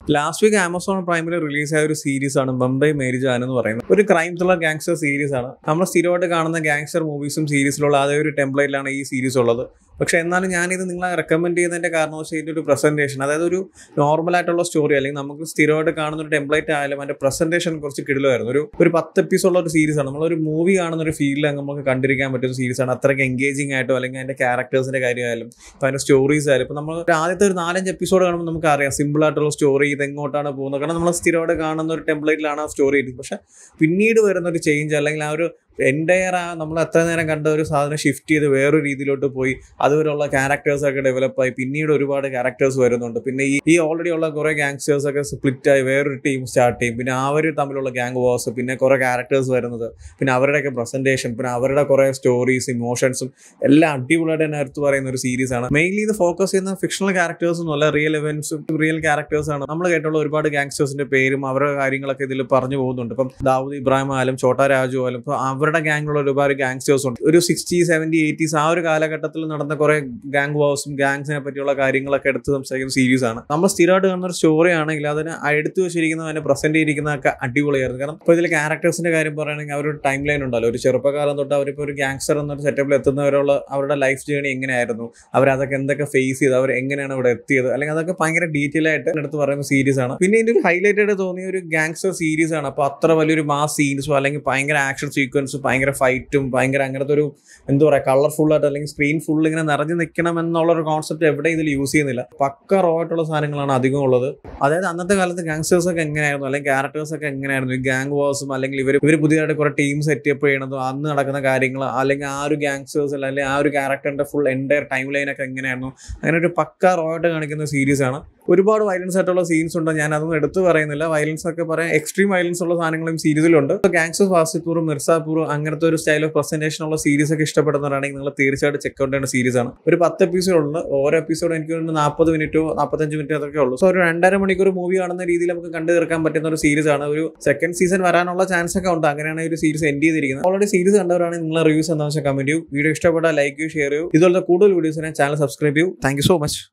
last week Amazon പ്രൈമിൽ release ആയ ഒരു സീരീസ് ആണ് ബംബൈ മേരി ജാൻ എന്ന് പറയുന്നത് ഒരു ക്രൈം ത്രില്ലർ ഗാങ്സ്റ്റർ സീരീസ് ആണ് നമ്മൾ സ്ഥിരമായിട്ട് കാണുന്ന ഗാങ്സ്റ്റർ മൂവീസും സീരീസിലുള്ള അതേ ഒരു ടെംപ്ലേറ്റിലാണ് ഈ സീരീസ് ഉള്ളത് പക്ഷെ എന്നാലും ഞാനിത് നിങ്ങളെ റെക്കമെൻഡ് ചെയ്യുന്നതിന്റെ കാരണം വെച്ചാൽ ഇതിന്റെ ഒരു പ്രസന്റേഷൻ അതായത് ഒരു നോർമൽ ആയിട്ടുള്ള സ്റ്റോറി അല്ലെങ്കിൽ നമുക്ക് സ്ഥിരമായിട്ട് കാണുന്ന ഒരു ടെംപ്ലേറ്റ് ആയാലും അതിന്റെ പ്രസന്റേഷൻ കുറച്ച് കിടിലായിരുന്നു ഒരു ഒരു പത്ത് എപ്പിസോഡുള്ള ഒരു സീരീസ് ആണ് നമ്മളൊരു മൂവി കാണുന്ന ഒരു ഫീലിൽ നമുക്ക് കണ്ടിരിക്കാൻ പറ്റുന്ന സീരീസ് ആണ് അത്രയ്ക്ക് എൻഗേജിങ് ആയിട്ടോ അല്ലെങ്കിൽ അതിന്റെ ക്യാരക്ടേഴ്സിന്റെ കാര്യമായാലും ഇപ്പൊ അതിന്റെ സ്റ്റോറീസ് ആയാലും ഇപ്പൊ നമ്മൾ ഒരു ആദ്യത്തെ ഒരു നാലഞ്ച് എപ്പിസോഡ് കാണുമ്പോൾ നമുക്ക് അറിയാം സിമ്പിൾ ആയിട്ടുള്ള സ്റ്റോറി ഇത് എങ്ങോട്ടാണ് പോകുന്നത് കാരണം നമ്മൾ സ്ഥിരമായിട്ട് കാണുന്ന ഒരു ടെംപ്ലേറ്റിലാണ് ആ സ്റ്റോറി ഇരിക്കുന്നത് പക്ഷെ പിന്നീട് വരുന്ന ഒരു ചേഞ്ച് അല്ലെങ്കിൽ ആ ഒരു എൻ്റയർ ആ നമ്മൾ എത്ര നേരം കണ്ട ഒരു സാധനം ഷിഫ്റ്റ് ചെയ്ത് വേറൊരു രീതിയിലോട്ട് പോയി അതുവരെയുള്ള ക്യാരക്ടേഴ്സ് ഒക്കെ ഡെവലപ്പ് ആയി പിന്നീട് ഒരുപാട് ക്യാരക്ടേഴ്സ് വരുന്നുണ്ട് പിന്നെ ഈ ഈ ഓൾറെഡി ഉള്ള കുറെ ഗാങ്സ്റ്റേഴ്സ് ഒക്കെ സ്പ്ലിറ്റ് ആയി വേറൊരു ടീം സ്റ്റാർട്ട് ചെയ്യും പിന്നെ അവർ തമ്മിലുള്ള ഗാങ് വാസ് പിന്നെ കുറെ ക്യാരക്ടേഴ്സ് വരുന്നത് പിന്നെ അവരുടെയൊക്കെ പ്രസന്റേഷൻ പിന്നെ അവരുടെ കുറെ സ്റ്റോറീസ് ഇമോഷൻസും എല്ലാം അടിപൊളിയായിട്ട് തന്നെ എടുത്ത് പറയുന്ന ഒരു സീരീസ് ആണ് മെയിൻലി ഇത് ഫോക്കസ് ചെയ്യുന്ന ഫിക്ഷണൽ ക്യാരക്ടേഴ്സ് ഒന്നും അല്ല റിയൽ ഇവന്റ്സും റിയൽ ക്യാരക്ടേഴ്സ് ആണ് നമ്മൾ കേട്ടുള്ള ഒരുപാട് ഗാങ്സ്റ്റേഴ്സിന്റെ പേരും അവരുടെ കാര്യങ്ങളൊക്കെ ഇതിൽ പറഞ്ഞു പോകുന്നുണ്ട് ഇപ്പം ദാവൂദ് ഇബ്രാഹിം ആയാലും ചോട്ടാ രാജു ആയാലും ഇപ്പൊ അവരുടെ ഗാങ്ങിലുള്ള ഒരുപാട് ഗാങ്സ്റ്റേഴ്സ് ഉണ്ട് ഒരു സിക്സ്റ്റി സെവൻറ്റി എയ്റ്റീസ് ആ ഒരു കാലഘട്ടത്തിൽ നടന്ന കുറെ ഗാങ് വാസും ഗാങ്സിനെ പറ്റിയുള്ള കാര്യങ്ങളൊക്കെ എടുത്ത് സംസാരിക്കുന്ന സീരീസ് ആണ് നമ്മൾ സ്ഥിരമായിട്ട് കാണുന്ന ഒരു സ്റ്റോറി ആണെങ്കിൽ അതിന് എടുത്തു വെച്ചിരിക്കുന്ന അതിനെ പ്രസന്റ് ചെയ്തിരിക്കുന്നതൊക്കെ അടിപൊളിയായിരുന്നു കാരണം ഇപ്പോൾ ഇതിൽ ക്യാരക്ടേഴ്സിന്റെ കാര്യം പറയുകയാണെങ്കിൽ അവരൊരു ടൈം ലൈൻ ഉണ്ടല്ലോ ഒരു ചെറുപ്പകാലം തൊട്ട് അവരിപ്പോൾ ഒരു ഗാങ്സ്റ്റർ എന്നൊരു സെറ്റപ്പിൽ എത്തുന്നവരുള്ള അവരുടെ ലൈഫ് ജേണി എങ്ങനെയായിരുന്നു അവരതൊക്കെ എന്തൊക്കെ ഫേസ് ചെയ്ത് അവർ എങ്ങനെയാണ് ഇവിടെ എത്തിയത് അല്ലെങ്കിൽ അതൊക്കെ ഭയങ്കര ഡീറ്റെയിൽ ആയിട്ട് എടുത്ത് പറയുന്ന സീരീസ് ആണ് പിന്നെ ഇതിന്റെ ഒരു ഹൈലൈറ്റ് ആയിട്ട് തോന്നിയ ഒരു ഗാങ്സ്റ്റർ സീരീസ് ആണ് അപ്പോൾ അത്ര വലിയൊരു മാസ് സീൻസോ അല്ലെങ്കിൽ ഭയങ്കര ആക്ഷൻ സീക്വൻസും ഭയങ്കര ഫൈറ്റും ഭയങ്കര അങ്ങനത്തെ ഒരു എന്താ പറയുക കളർഫുൾ ആയിട്ട് അല്ലെങ്കിൽ സ്ക്രീൻ ഫുൾ ഇങ്ങനെ നിറഞ്ഞു നിൽക്കണം എന്നുള്ള ഒരു കോൺസെപ്റ്റ് എവിടെ ഇതിൽ യൂസ് ചെയ്യുന്നില്ല പക്ക റോ ആയിട്ടുള്ള സാധനങ്ങളാണ് അധികം ഉള്ളത് അതായത് അന്നത്തെ കാലത്ത് ഗാങ്സ്റ്റേഴ്സ് ഒക്കെ എങ്ങനെയായിരുന്നു അല്ലെങ്കിൽ ക്യാരക്ടേഴ്സ് ഒക്കെ എങ്ങനെയായിരുന്നു ഈ ഗാങ് വാസും അല്ലെങ്കിൽ ഇവർ ഇവർ പുതിയതായിട്ട് കുറെ ടീം സെറ്റപ്പ് ചെയ്യണതും അന്ന് നടക്കുന്ന കാര്യങ്ങൾ അല്ലെങ്കിൽ ആ ഒരു ഗാങ്സ്റ്റേഴ്സ് അല്ലെങ്കിൽ ആ ഒരു ക്യാരക്ടറിന്റെ ഫുൾ എൻ്റയർ ടൈം ലൈൻ ഒക്കെ എങ്ങനെയായിരുന്നു അങ്ങനെ ഒരു പക്ക റോ ആയിട്ട് കാണിക്കുന്ന സീരീസ് ആണ് ഒരുപാട് വയലൻസ് ആയിട്ടുള്ള സീൻസ് ഉണ്ട് ഞാൻ അതൊന്നും എടുത്തു പറയുന്നില്ല വയലൻസ് ഒക്കെ പറയാൻ എക്സ്ട്രീം വയലൻസ് ഉള്ള സാധനങ്ങളും സീരീസിലുണ്ട് ഗാങ്സ്റ്റേഴ്സ് വാസിപ്പൂറും മിർസാപൂറും അങ്ങനത്തെ ഒരു സ്റ്റൈൽ ഓഫ് പ്രസന്റേഷൻ ഉള്ള സീരീസ് ഒക്കെ ഇഷ്ടപ്പെടുന്നവരാണെങ്കിൽ നിങ്ങൾ തീർച്ചയായിട്ടും ചെക്ക് ഔട്ട് ചെയ്യേണ്ട സീരീസ് ആണ് ഒരു പത്ത് എപ്പിസോഡ് ഉണ്ട് ഓരോ എപ്പിസോഡ് എനിക്ക് തോന്നുന്നു നാൽപ്പത് മിനിറ്റോ നാൽപ്പത്തഞ്ച് മിനിറ്റ് അതൊക്കെ ഉള്ളൂ സോ ഒരു രണ്ടര മണിക്കൂർ മൂവി കാണുന്ന രീതിയിൽ നമുക്ക് കണ്ടു തീർക്കാൻ പറ്റുന്ന ഒരു സീരീസ് ആണ് ഒരു സെക്കൻഡ് സീസൺ വരാനുള്ള ചാൻസ് ഒക്കെ ഉണ്ട് അങ്ങനെയാണ് ഈ ഒരു സീരീസ് എൻഡ് ചെയ്തിരിക്കുന്നത് ഓൾറെഡി സീരീസ് കണ്ടവരാണെങ്കിൽ നിങ്ങൾ റിവ്യൂസ് എന്താണെന്ന് വെച്ചാൽ കമന്റ് ചെയ്യൂ വീഡിയോ ഇഷ്ടപ്പെട്ടാൽ ലൈക്ക് ചെയ്യൂ ഷെയർ ചെയ്യൂ ഇതുപോലത്തെ കൂടുതൽ വീഡിയോസിനെ ചാനൽ സബ്സ്ക്രൈബ് ചെയ്യൂ താങ്ക് സോ മച്ച്